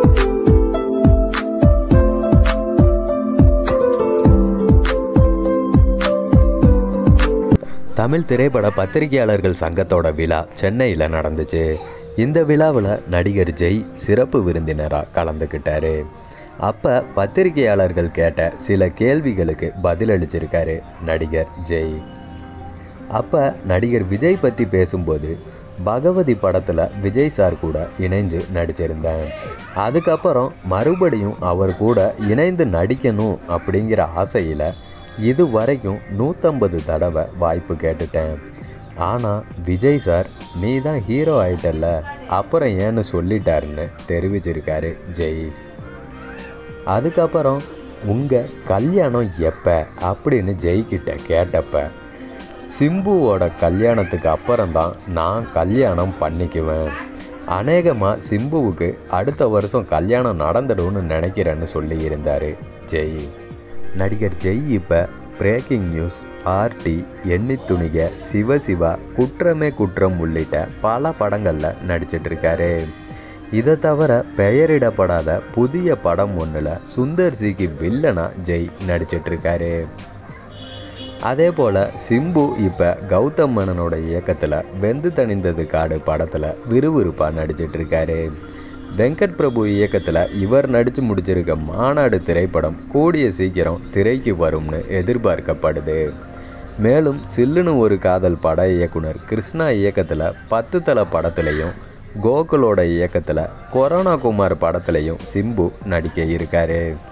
தமிழ் திரைப்பட பத்திரிகையாளர்கள் சங்கத்தோட விழா சென்னையில் நடந்துச்சு இந்த விழாவில் நடிகர் ஜெய் சிறப்பு விருந்தினராக கலந்துக்கிட்டாரு அப்போ பத்திரிகையாளர்கள் கேட்ட சில கேள்விகளுக்கு பதிலளிச்சிருக்காரு நடிகர் ஜெய் அப்போ நடிகர் விஜய் பற்றி பேசும்போது பகவதி படத்தில் விஜய் சார் கூட இணைஞ்சு நடிச்சிருந்தேன் அதுக்கப்புறம் மறுபடியும் அவர் கூட இணைந்து நடிக்கணும் அப்படிங்கிற ஆசையில் இது வரைக்கும் நூற்றம்பது தடவை வாய்ப்பு கேட்டுட்டேன் ஆனால் விஜய் சார் நீ தான் ஹீரோ ஆயிட்டல்ல அப்புறம் ஏன்னு சொல்லிட்டாருன்னு தெரிவிச்சிருக்காரு ஜெய் அதுக்கப்புறம் உங்கள் கல்யாணம் எப்போ அப்படின்னு ஜெய்கிட்ட கேட்டப்ப சிம்புவோட கல்யாணத்துக்கு அப்புறம்தான் நான் கல்யாணம் பண்ணிக்குவேன் அநேகமாக சிம்புவுக்கு அடுத்த வருஷம் கல்யாணம் நடந்துடும்னு நினைக்கிறேன்னு சொல்லியிருந்தார் ஜெய் நடிகர் ஜெய் இப்போ பிரேக்கிங் நியூஸ் ஆர்டி எண்ணி துணிக சிவசிவா குற்றமே குற்றம் உள்ளிட்ட பல படங்களில் நடிச்சிட்டு இருக்காரு இதை தவிர பெயரிடப்படாத புதிய படம் ஒன்றில் சுந்தர் சிக்கு வில்லனா ஜெய் நடிச்சிட்டு இருக்காரு அதே போல் சிம்பு இப்போ கௌதம் மேனனோட இயக்கத்தில் வெந்து தணிந்தது காடு படத்தில் விறுவிறுப்பாக நடிச்சிட்டு இருக்காரு வெங்கட் பிரபு இயக்கத்தில் இவர் நடித்து முடிச்சிருக்க மாநாடு திரைப்படம் கூடிய சீக்கிரம் திரைக்கு வரும்னு எதிர்பார்க்கப்படுது மேலும் சில்லுன்னு ஒரு காதல் பட இயக்குனர் கிருஷ்ணா இயக்கத்தில் பத்து தலை படத்துலையும் கோகுலோட இயக்கத்தில் கொரோனா குமார் படத்துலையும் சிம்பு நடிக்க இருக்காரு